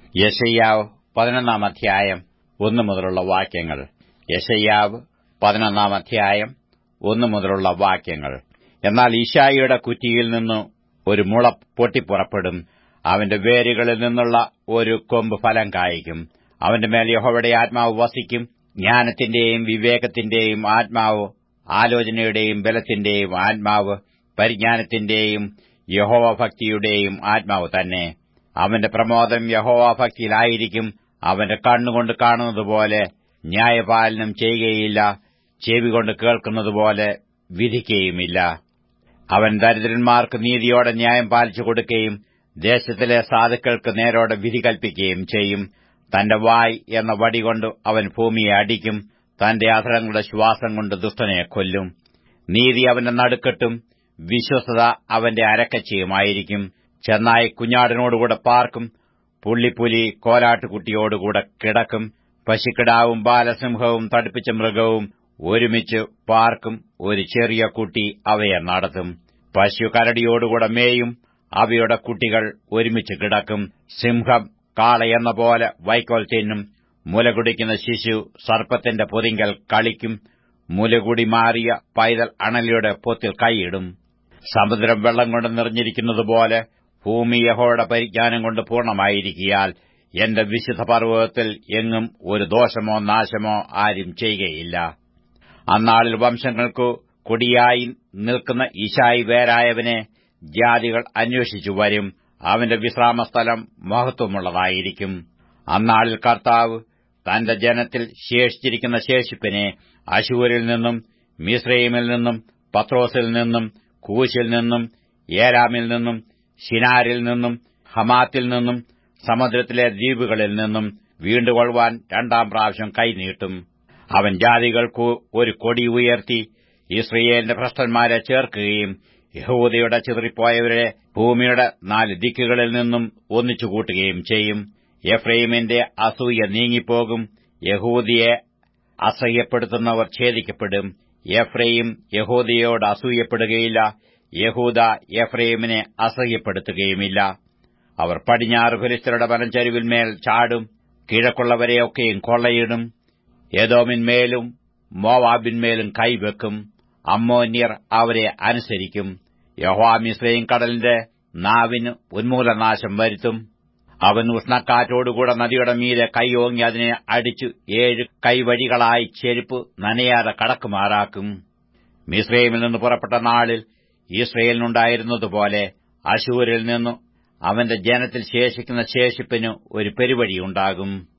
യശയ്യാവ് പതിനൊന്നാം അധ്യായം ഒന്നു മുതലുള്ള വാക്യങ്ങൾ യശയ്യാവ് പതിനൊന്നാം അധ്യായം ഒന്നു മുതലുള്ള വാക്യങ്ങൾ എന്നാൽ ഈശായിയുടെ കുറ്റിയിൽ നിന്ന് ഒരു മുള പൊട്ടിപ്പുറപ്പെടും അവന്റെ വേരുകളിൽ നിന്നുള്ള ഒരു കൊമ്പ് ഫലം കായ്ക്കും അവന്റെ മേൽ യഹോവയുടെ ആത്മാവ് വസിക്കും ജ്ഞാനത്തിന്റെയും വിവേകത്തിന്റെയും ആത്മാവ് ആലോചനയുടെയും ബലത്തിന്റെയും ആത്മാവ് പരിജ്ഞാനത്തിന്റെയും യഹോവഭക്തിയുടെയും ആത്മാവ് തന്നെ അവന്റെ പ്രമോദം യഹോവഭക്തിയിലായിരിക്കും അവന്റെ കണ്ണുകൊണ്ട് കാണുന്നതുപോലെ ന്യായപാലനം ചെയ്യുകയില്ല ചെവികൊണ്ട് കേൾക്കുന്നതുപോലെ വിധിക്കുകയുമില്ല അവൻ ദരിദ്രന്മാർക്ക് നീതിയോടെ ന്യായം പാലിച്ചു കൊടുക്കുകയും ദേശത്തിലെ സാധുക്കൾക്ക് നേരോടെ വിധി കൽപ്പിക്കുകയും ചെയ്യും തന്റെ വായ് എന്ന വടികൊണ്ട് അവൻ ഭൂമിയെ അടിക്കും തന്റെ അധരങ്ങളുടെ ശ്വാസം കൊണ്ട് ദുഷ്ടനെ കൊല്ലും നീതി അവന്റെ നടുക്കെട്ടും വിശ്വസത അവന്റെ അരക്കച്ചയുമായിരിക്കും ചെന്നായി കുഞ്ഞാടിനോടുകൂടെ പാർക്കും പുള്ളിപ്പുലി കോലാട്ടുകുട്ടിയോടുകൂടെ കിടക്കും പശുക്കിടാവും ബാലസിംഹവും തടിപ്പിച്ച മൃഗവും ഒരുമിച്ച് പാർക്കും ഒരു ചെറിയ കുട്ടി അവയെ നടത്തും പശു കരടിയോടുകൂടെ മേയും അവയുടെ കുട്ടികൾ ഒരുമിച്ച് കിടക്കും സിംഹം കാളയെന്ന പോലെ വൈക്കോൽ തിന്നും മുലകുടിക്കുന്ന ശിശു സർപ്പത്തിന്റെ പൊതിങ്കൽ കളിക്കും മുലകുടി മാറിയ പൈതൽ അണലിയുടെ പൊത്തിൽ കൈയിടും സമുദ്രം വെള്ളം കൊണ്ട് നിറഞ്ഞിരിക്കുന്നതുപോലെ ഭൂമി യഹോയുടെ പരിജ്ഞാനം കൊണ്ട് പൂർണ്ണമായിരിക്കിയാൽ എന്റെ വിശുദ്ധ പർവ്വതത്തിൽ എങ്ങും ഒരു ദോഷമോ നാശമോ ആരും ചെയ്യുകയില്ല അന്നാളിൽ വംശങ്ങൾക്കു കൊടിയായി നിൽക്കുന്ന ഈശായി വേരായവനെ ജാതികൾ അന്വേഷിച്ചു വരും അവന്റെ വിശ്രാമസ്ഥലം മഹത്വമുള്ളതായിരിക്കും അന്നാളിൽ കർത്താവ് തന്റെ ജനത്തിൽ ശേഷിച്ചിരിക്കുന്ന ശേഷിപ്പിനെ അശൂരിൽ നിന്നും മിസ്രൈമിൽ നിന്നും പത്രോസിൽ നിന്നും കൂശിൽ നിന്നും ഏരാമിൽ നിന്നും ഷിനാരിൽ നിന്നും ഹമാത്തിൽ നിന്നും സമുദ്രത്തിലെ ദ്വീപുകളിൽ നിന്നും വീണ്ടുകൊള്ളുവാൻ രണ്ടാം പ്രാവശ്യം കൈനീട്ടും അവൻ ജാതികൾക്കു ഒരു കൊടി ഉയർത്തി ഇസ്രയേലിന്റെ ഭ്രഷ്ടന്മാരെ ചേർക്കുകയും യഹൂദയുടെ ചിതറിപ്പോയവരെ ഭൂമിയുടെ നാല് ദിക്കുകളിൽ നിന്നും ഒന്നിച്ചുകൂട്ടുകയും ചെയ്യും എഫ്രൈമിന്റെ അസൂയ നീങ്ങിപ്പോകും യഹൂദിയെ അസഹ്യപ്പെടുത്തുന്നവർ ഛേദിക്കപ്പെടും എഫ്രൈം യഹൂദിയോട് അസൂയപ്പെടുകയില്ല യഹൂദ എഫ്രൈമിനെ അസഹ്യപ്പെടുത്തുകയുമില്ല അവർ പടിഞ്ഞാറ് ഫിലിസ്തരുടെ വനച്ചരിവിന്മേൽ ചാടും കിഴക്കുള്ളവരെയൊക്കെയും കൊള്ളയിടും യദോമിന്മേലും മോവാബിന്മേലും കൈവെക്കും അമ്മോന്യർ അവരെ അനുസരിക്കും യഹോമിസ്രയും കടലിന്റെ നാവിന് ഉന്മൂലനാശം വരുത്തും അവൻ ഉഷ്ണക്കാറ്റോടുകൂടെ നദിയുടെ മീതെ കൈയോങ്ങി അതിനെ അടിച്ചു ഏഴ് കൈവഴികളായി ചെരുപ്പ് നനയാതെ കടക്കുമാറാക്കും മിസ്രൈമിൽ നിന്ന് പുറപ്പെട്ട നാളിൽ ഇസ്രയേലിനുണ്ടായിരുന്നതുപോലെ അശൂരിൽ നിന്നു അവന്റെ ജനത്തിൽ ശേഷിക്കുന്ന ശേഷിപ്പിന് ഒരു പെരുവഴിയുണ്ടാകും